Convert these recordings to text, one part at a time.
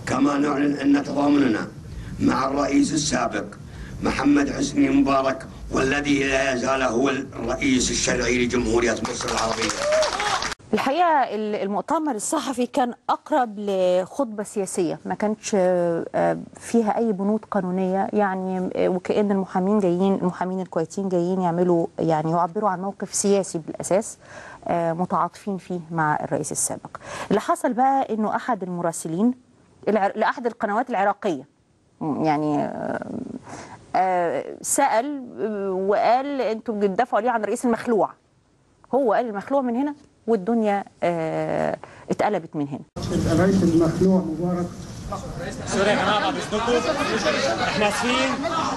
كما نعلن أن تضامننا مع الرئيس السابق محمد حسني مبارك والذي لا يزال هو الرئيس الشرعي لجمهورية مصر العربية الحقيقة ال- المؤتمر الصحفي كان أقرب لخطبة سياسية ما كانتش آه، آه، فيها أي بنود قانونية يعني آه، وكأن المحامين جايين المحامين الكويتيين جايين يعملوا يعني يعبروا عن موقف سياسي بالأساس آه، متعاطفين فيه مع الرئيس السابق اللي حصل بقى أنه أحد المراسلين الع- لأحد القنوات العراقية م، يعني آه، آه، سأل آه، وقال أنتم بتدافعوا ليه عن الرئيس المخلوع هو قال المخلوع من هنا والدنيا آه اتقلبت من هنا الرئيس المخلوع مبارك سوري يا جماعه بعد اذنكم احنا اسفين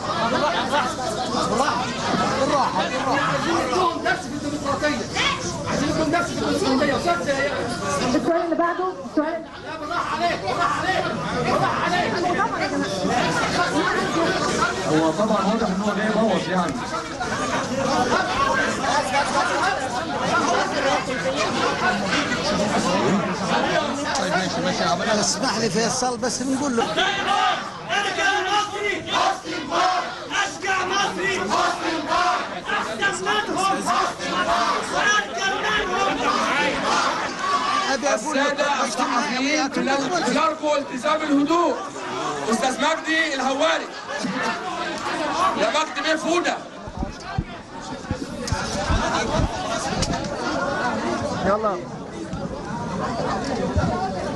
عندهم نفس في الديمقراطيه عايزين لكم نفس في الديمقراطيه وصلت السؤال اللي بعده السؤال لا بالراحه عليك بالراحه عليك بالراحه عليك هو طبعا واضح ان هو جاي يبوظ يعني اسمح لي فيصل بس نقول له ارجع مصري حسني مبارك اشجع مصري حسني مبارك احسن منهم حسني مبارك وارجع منهم ابي اقول السادة الصحفيين نرجو التزام الهدوء أستاذ مجدي الهواري يا مجدي بيه فودة يلا